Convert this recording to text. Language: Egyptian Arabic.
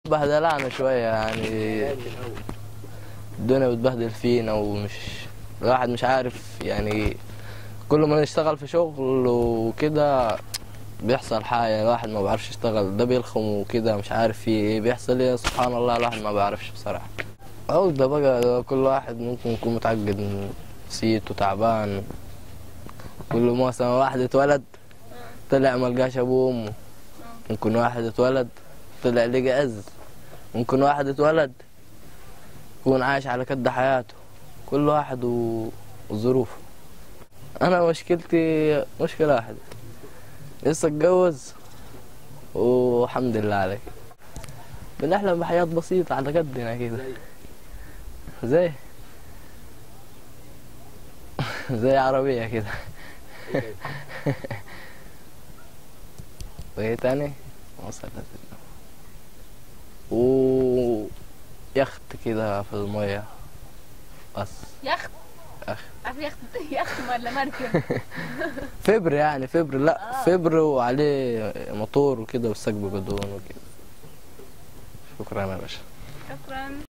بهدلعنا شوية يعني الدنيا بتبهدل فينا ومش الواحد مش عارف يعني كل ما نشتغل في شغل وكده بيحصل حاجة الواحد ما بيعرفش يشتغل ده بيلخم وكده مش عارف في ايه بيحصل ايه سبحان الله الواحد ما بيعرفش بصراحة أو ده بقى ده كل واحد ممكن يكون متعقد نفسيته تعبان كل مثلا واحد اتولد طلع ملقاش أبوه وأمه ممكن واحد اتولد طلع لقى أز ممكن واحد اتولد يكون عايش على كد حياته كل واحد و- وظروفه أنا مشكلتي مشكلة واحدة لسه اتجوز والحمد لله على كده بنحلم بحياة بسيطة على قدنا كده زي زي عربية كده وايه تاني وصلت و يخت كده في المية بس يخت أخ. عارف يخت يخت ولا مركب فبر يعني فبر لا فبر وعليه موتور وكده والسقف بدون وكده شكرا يا باشا شكرا